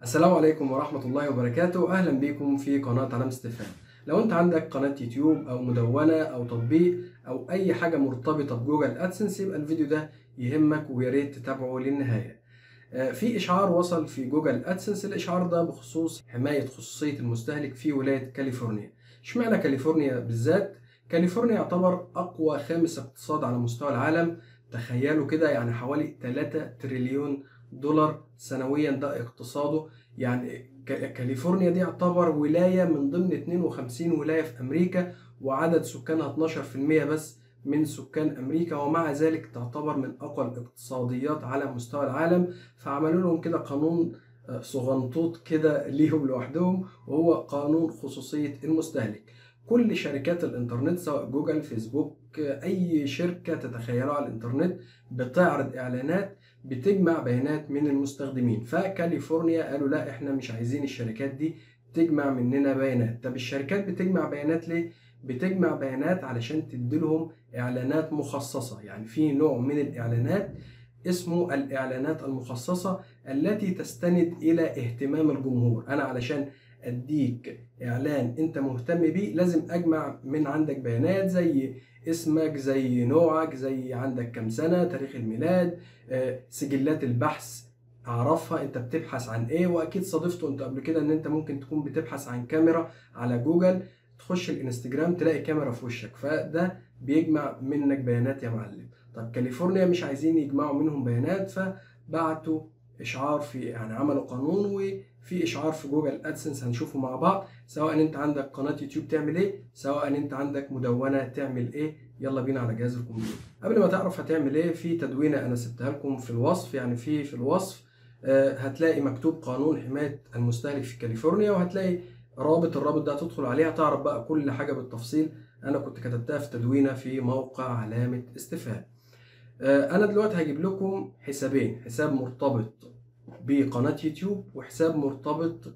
السلام عليكم ورحمة الله وبركاته أهلا بكم في قناة علامة استفهام لو أنت عندك قناة يوتيوب أو مدونة أو تطبيق أو أي حاجة مرتبطة بجوجل أدسنس يبقى الفيديو ده يهمك ويا ريت تتابعه للنهاية آه، في إشعار وصل في جوجل أدسنس الإشعار ده بخصوص حماية خصوصية المستهلك في ولاية كاليفورنيا اشمعنى كاليفورنيا بالذات كاليفورنيا يعتبر أقوى خامس اقتصاد على مستوى العالم تخيلوا كده يعني حوالي 3 تريليون دولار سنويا ده اقتصاده يعني ك- كاليفورنيا دي يعتبر ولاية من ضمن 52 ولاية في أمريكا وعدد سكانها 12% بس من سكان أمريكا ومع ذلك تعتبر من أقوى الاقتصاديات على مستوى العالم فعملوا لهم كده قانون آه، صغنطوط كده ليهم لوحدهم وهو قانون خصوصية المستهلك كل شركات الانترنت سواء جوجل فيسبوك آه، أي شركة تتخيلوها على الانترنت بتعرض إعلانات بتجمع بيانات من المستخدمين فكاليفورنيا قالوا لا احنا مش عايزين الشركات دي تجمع مننا بيانات طب الشركات بتجمع بيانات ليه بتجمع بيانات علشان تديلهم اعلانات مخصصة يعني في نوع من الاعلانات اسمه الاعلانات المخصصة التي تستند الى اهتمام الجمهور انا علشان اديك اعلان انت مهتم بيه لازم اجمع من عندك بيانات زي اسمك زي نوعك زي عندك كم سنة تاريخ الميلاد آه، سجلات البحث اعرفها انت بتبحث عن ايه واكيد صادفته انت قبل كده ان انت ممكن تكون بتبحث عن كاميرا على جوجل تخش الانستجرام تلاقي كاميرا في وشك فده بيجمع منك بيانات يا معلم طب كاليفورنيا مش عايزين يجمعوا منهم بيانات فبعتوا اشعار في يعني عملوا قانون وفي اشعار في جوجل ادسنس هنشوفه مع بعض سواء انت عندك قناه يوتيوب تعمل ايه سواء انت عندك مدونه تعمل ايه يلا بينا على جهاز الكمبيوتر قبل ما تعرف هتعمل ايه في تدوينه انا سبتها لكم في الوصف يعني في في الوصف آه، هتلاقي مكتوب قانون حمايه المستهلك في كاليفورنيا وهتلاقي رابط الرابط ده هتدخل عليه هتعرف بقى كل حاجه بالتفصيل انا كنت كتبتها في تدوينه في موقع علامه استفهام آه، انا دلوقتي هجيب لكم حسابين حساب مرتبط بقناه يوتيوب وحساب مرتبط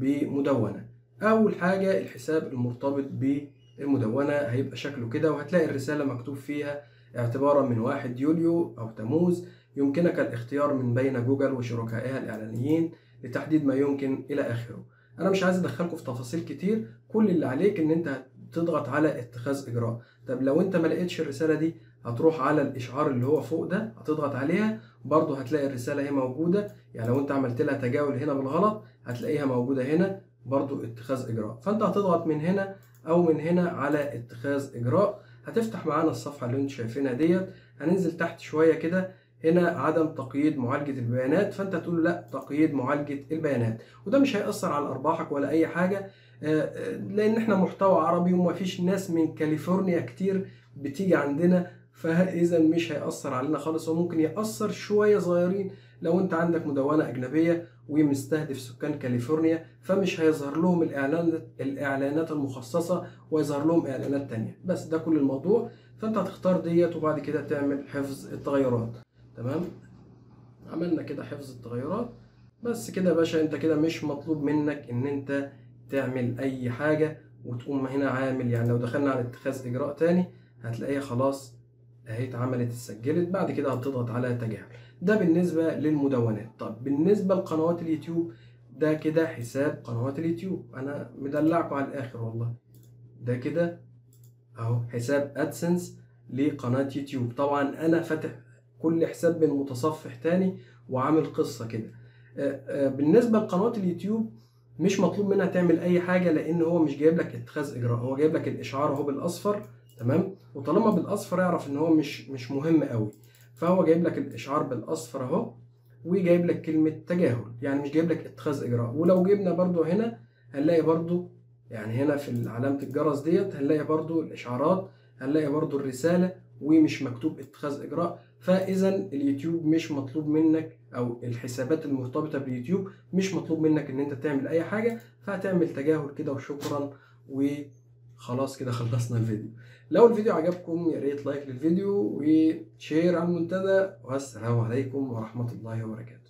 بمدونه اول حاجه الحساب المرتبط بالمدونه هيبقى شكله كده وهتلاقي الرساله مكتوب فيها اعتبارا من 1 يوليو او تموز يمكنك الاختيار من بين جوجل وشركائها الاعلانيين لتحديد ما يمكن الى اخره انا مش عايز ادخلكم في تفاصيل كتير كل اللي عليك ان انت تضغط على اتخاذ اجراء طب لو انت ما لقيتش الرساله دي هتروح على الاشعار اللي هو فوق ده هتضغط عليها برضه هتلاقي الرساله هي موجوده يعني لو انت عملت لها تجاوز هنا بالغلط هتلاقيها موجوده هنا برضه اتخاذ اجراء فانت هتضغط من هنا او من هنا على اتخاذ اجراء هتفتح معانا الصفحه اللي انتوا شايفينها ديت هننزل تحت شويه كده هنا عدم تقييد معالجة البيانات فانت تقول لا تقييد معالجة البيانات وده مش هيأثر على ارباحك ولا اي حاجة آه، آه، لان احنا محتوى عربي ومفيش ناس من كاليفورنيا كتير بتيجي عندنا فاذا مش هيأثر علينا خالص وممكن يأثر شوية صغيرين لو انت عندك مدونة اجنبية ومستهدف سكان كاليفورنيا فمش هيظهر لهم الاعلانات الاعلانات المخصصة ويظهر لهم اعلانات تانية بس ده كل الموضوع فانت هتختار ديت وبعد كده تعمل حفظ التغيرات تمام عملنا كده حفظ التغيرات بس كده يا باشا انت كده مش مطلوب منك ان انت تعمل اي حاجة وتقوم هنا عامل يعني لو دخلنا على اتخاذ اجراء تاني هتلاقيها خلاص اهي اتعملت اتسجلت بعد كده هتضغط على تجاهل ده بالنسبة للمدونات طب بالنسبة لقنوات اليوتيوب ده كده حساب قنوات اليوتيوب انا مدلعكم على الاخر والله ده كده اهو حساب ادسنس لقناة يوتيوب طبعا انا فاتح كل حساب من متصفح تاني وعامل قصة كده آه، آه، بالنسبة لقناة اليوتيوب مش مطلوب منها تعمل اي حاجة لان هو مش جايب لك اتخاذ اجراء هو جايب لك الاشعار اهو بالاصفر تمام وطالما بالاصفر اعرف ان هو مش مش مهم قوي فهو جايب لك الاشعار بالاصفر اهو وجايب لك كلمة تجاهل يعني مش جايب لك اتخاذ اجراء ولو جبنا برضو هنا هنلاقي برضو يعني هنا في علامة الجرس ديت هنلاقي برضو الاشعارات هنلاقي برضو الرسالة ومش مكتوب اتخاذ اجراء فاذا اليوتيوب مش مطلوب منك او الحسابات المرتبطه باليوتيوب مش مطلوب منك ان انت تعمل اي حاجه فهتعمل تجاهل كده وشكرا وخلاص كده خلصنا الفيديو لو الفيديو عجبكم يا ريت لايك للفيديو وشير على المنتدى والسلام عليكم ورحمه الله وبركاته